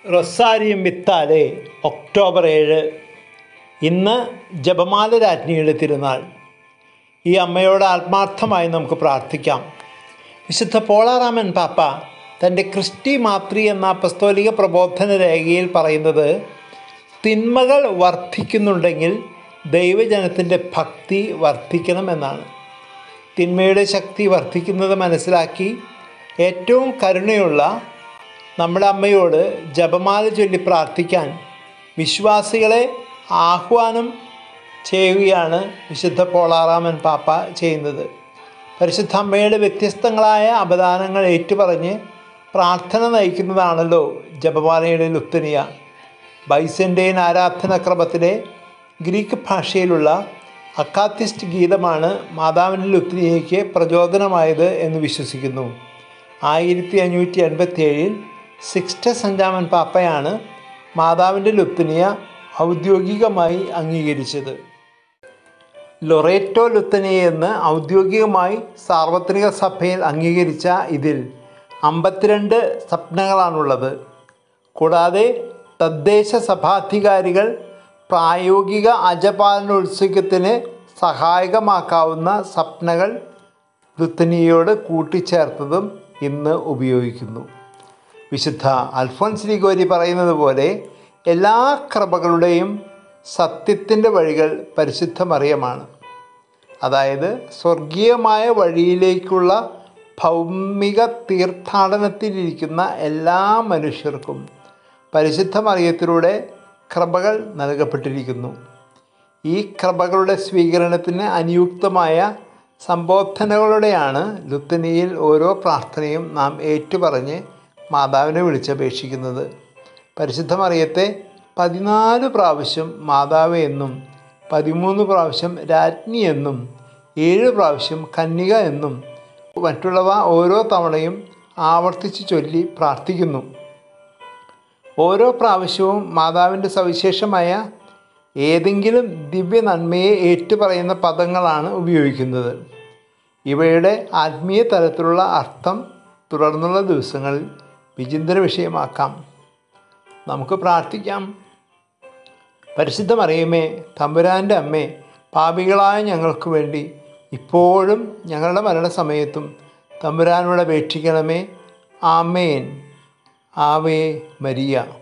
റൊസാരിയം വിത്താലെ October ഏഴ് ഇന്ന് ജപമാല രാജ്ഞിയുടെ തിരുനാൾ ഈ അമ്മയോട് ആത്മാർത്ഥമായി നമുക്ക് പ്രാർത്ഥിക്കാം വിശുദ്ധ പോളാറാമൻ പാപ്പ തൻ്റെ ക്രിസ്റ്റി മാത്രി എന്ന അപ്പസ്തോലിക പ്രബോധന രേഖയിൽ പറയുന്നത് തിന്മകൾ വർദ്ധിക്കുന്നുണ്ടെങ്കിൽ ദൈവജനത്തിൻ്റെ ഭക്തി വർദ്ധിക്കണമെന്നാണ് തിന്മയുടെ ശക്തി വർദ്ധിക്കുന്നത് മനസ്സിലാക്കി ഏറ്റവും കരുണയുള്ള നമ്മുടെ അമ്മയോട് ജപമാല ചൊല്ലി പ്രാർത്ഥിക്കാൻ വിശ്വാസികളെ ആഹ്വാനം ചെയ്യുകയാണ് വിശുദ്ധ പോളാറാമൻ പാപ്പ ചെയ്യുന്നത് പരിശുദ്ധ അമ്മയുടെ വ്യത്യസ്തങ്ങളായ അപദാനങ്ങൾ ഏറ്റുപറഞ്ഞ് പ്രാർത്ഥന നയിക്കുന്നതാണല്ലോ ജപമാലയുടെ ലുത്തനിയ ബൈസൻ്റെയിൻ ആരാധനാക്രമത്തിലെ ഗ്രീക്ക് ഭാഷയിലുള്ള അക്കാത്തിസ്റ്റ് ഗീതമാണ് മാതാവിൻ്റെ ലുത്തിനിയയ്ക്ക് പ്രചോദനമായത് എന്ന് വിശ്വസിക്കുന്നു ആയിരത്തി അഞ്ഞൂറ്റി എൺപത്തി ഏഴിൽ സിക്സ്റ്റസ് അഞ്ചാമൻ പാപ്പയാണ് മാതാവിൻ്റെ ലുത്തിനിയ ഔദ്യോഗികമായി അംഗീകരിച്ചത് ലൊറേറ്റോ ലുത്തനിയ എന്ന് ഔദ്യോഗികമായി സാർവത്രിക സഭയിൽ അംഗീകരിച്ച ഇതിൽ അമ്പത്തിരണ്ട് സ്വപ്നങ്ങളാണുള്ളത് കൂടാതെ തദ്ദേശ സഭാധികാരികൾ പ്രായോഗിക അജപാലനോത്സുകത്തിന് സഹായകമാക്കാവുന്ന സ്വപ്നങ്ങൾ ലുത്തനിയോട് കൂട്ടിച്ചേർത്തതും ഇന്ന് ഉപയോഗിക്കുന്നു വിശുദ്ധ അൽഫോൻസ് ലിഗോരി പറയുന്നത് പോലെ എല്ലാ കൃപകളുടെയും സത്യത്തിൻ്റെ വഴികൾ പരിശുദ്ധ മറിയമാണ് അതായത് സ്വർഗീയമായ വഴിയിലേക്കുള്ള ഭൗമിക തീർത്ഥാടനത്തിലിരിക്കുന്ന എല്ലാ മനുഷ്യർക്കും പരിശുദ്ധ മറിയത്തിലൂടെ കൃപകൾ നൽകപ്പെട്ടിരിക്കുന്നു ഈ കൃപകളുടെ സ്വീകരണത്തിന് അനുയുക്തമായ സംബോധനകളുടെയാണ് ലുത്തനിയിൽ ഓരോ പ്രാർത്ഥനയും നാം ഏറ്റുപറഞ്ഞ് മാതാവിനെ വിളിച്ചപേക്ഷിക്കുന്നത് പരിശുദ്ധ മറിയത്തെ പതിനാല് പ്രാവശ്യം മാതാവ് എന്നും പതിമൂന്ന് പ്രാവശ്യം രാജ്ഞി എന്നും ഏഴ് പ്രാവശ്യം കന്യക എന്നും മറ്റുള്ളവ ഓരോ തവണയും ആവർത്തിച്ച് ചൊല്ലി പ്രാർത്ഥിക്കുന്നു ഓരോ പ്രാവശ്യവും മാതാവിൻ്റെ സവിശേഷമായ ഏതെങ്കിലും ദിവ്യ നന്മയെ ഏറ്റുപറയുന്ന പദങ്ങളാണ് ഉപയോഗിക്കുന്നത് ഇവയുടെ ആത്മീയ തലത്തിലുള്ള അർത്ഥം തുടർന്നുള്ള ദിവസങ്ങളിൽ വിചിന്തന വിഷയമാക്കാം നമുക്ക് പ്രാർത്ഥിക്കാം പരിശുദ്ധ മറിയമേ തമ്പുരാൻ്റെ അമ്മേ പാപികളായ ഞങ്ങൾക്ക് വേണ്ടി ഇപ്പോഴും ഞങ്ങളുടെ മരണസമയത്തും തമ്പുരാനോട് അപേക്ഷിക്കണമേ ആമേൻ ആവേ മരിയ